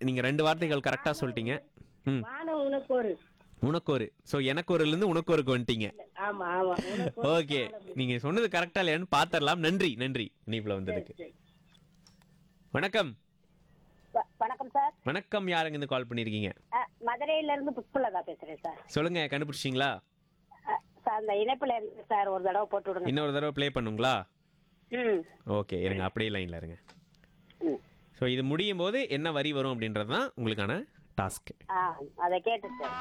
நீங்க ரெண்டு வார்த்தைகள் கரெக்டா சொல்லிட்டீங்க ம் வானம் உனக்கு ஒரு உனக்கு ஒரு ஸோ எனக்கு ஒருல இருந்து உனக்கு ஒருக்கு வந்துட்டீங்க ஆமா ஆமா உனக்கு ஒரு ஓகே நீங்க சொன்னது கரெக்டா இல்லையான்னு பாத்திரலாம் நன்றி நன்றி இனிப்புல வந்ததுக்கு சரி. வணக்கம் வ- வணக்கம் சார் வணக்கம் யாருங்க இருந்து கால் பண்ணிருக்கீங்க அஹ், மதுரையில இருந்து புஷ்பலதா பேசுறேன் சார் சொல்லுங்க கண்டுபிடிச்சிங்களா அஹ், சார் அந்த இணைப்புல இருந்து சார் ஒரு தடவை போட்டு விடுங்க இன்னொரு தடவை ப்ளே பண்ணுங்களா ம் ஓகே இருங்க அப்படியே லைன்ல இருங்க ம் ஸோ இது முடியும் போது என்ன வரி வரும் அப்படின்றது தான் உங்களுக்கான டாஸ்க் ஆ அதை கேட்டு சார்